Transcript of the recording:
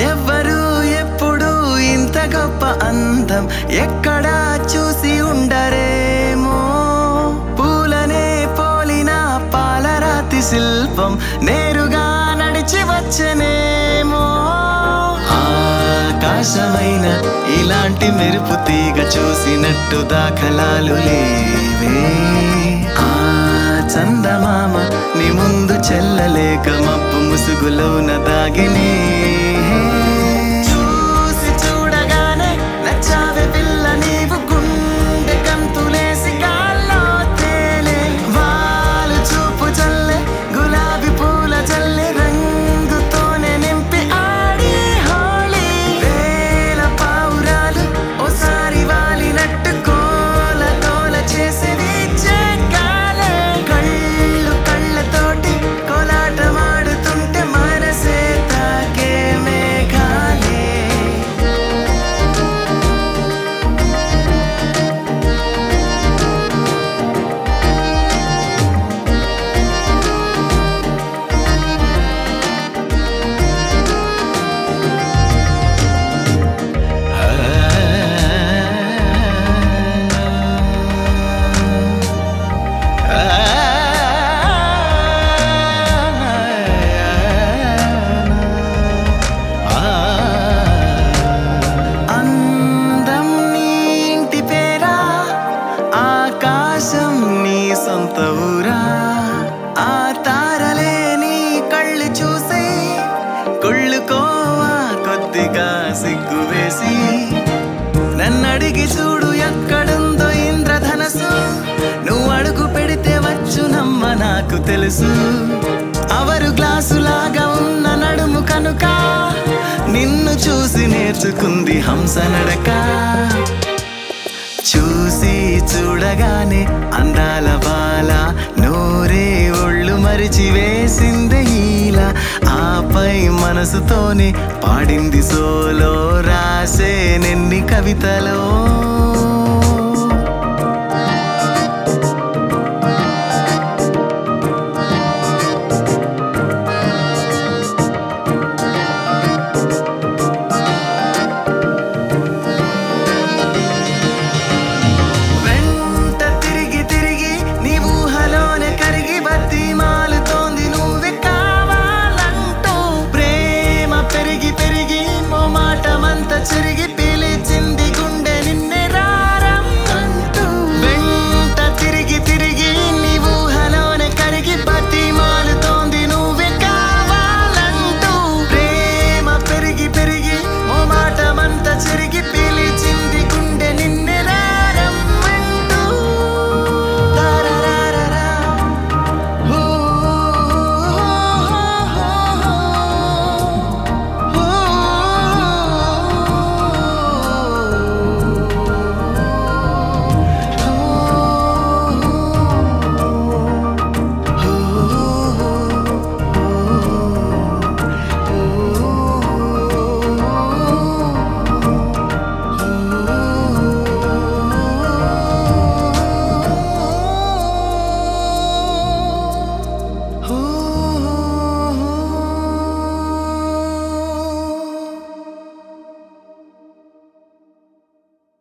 ఎవ్వరు ఎప్పుడు ఇంత గొప్ప అందం ఎక్కడా చూసి ఉండరేమో పూలనే పోలిన పాలరాతి శిల్పం నేరుగా నడిచి వచ్చనేమో ఆకాశమైన ఇలాంటి మెరుపు తీగ చూసినట్టు దాఖలాలు లేవే ఆ చందమామ నీ ముందు చెల్లలేక మబ్బు ముసుగులోన దాగినే చూసి చూడగానే నచ్చావే పిల్ల నీవు గుండె కంతులేసి గాల్లో తేలే వాలు చూపు చల్లే గులాబీ పూల చల్లే రంగుతోనే నింపి ఆడి హోళీ వేల పావురాలు ఓసారి వాలినట్టు కోల కోల చేసేది చెక్కాలే కళ్ళు కళ్ళతోటి కోలాటమాడుతుంటే మనసే తాకే మేఘాలే అందం నీ ఇంటి పేరా ఆకాశం నీ సొంత ఊరా ఆ తారలే నీ కళ్ళు చూసి కుళ్ళుకోవా కొద్దిగా సిగ్గు వేసి నన్నడిగి చూడు ఎక్కడుందో ఇంద్రధనసు నువ్వు అడుగు పెడితే వచ్చునమ్మ నాకు తెలుసు అవరు గ్లాసులాగా ఉన్న నడుము కనుక నిన్ను చూసి నేర్చుకుంది హంస నడక చూసి చూడగానే అందాల బాల నోరే ఒళ్ళు మరిచి వేసిందే ఈల ఆపై మనసుతోనే పాడింది సోలో రాసే నెన్ని కవితలో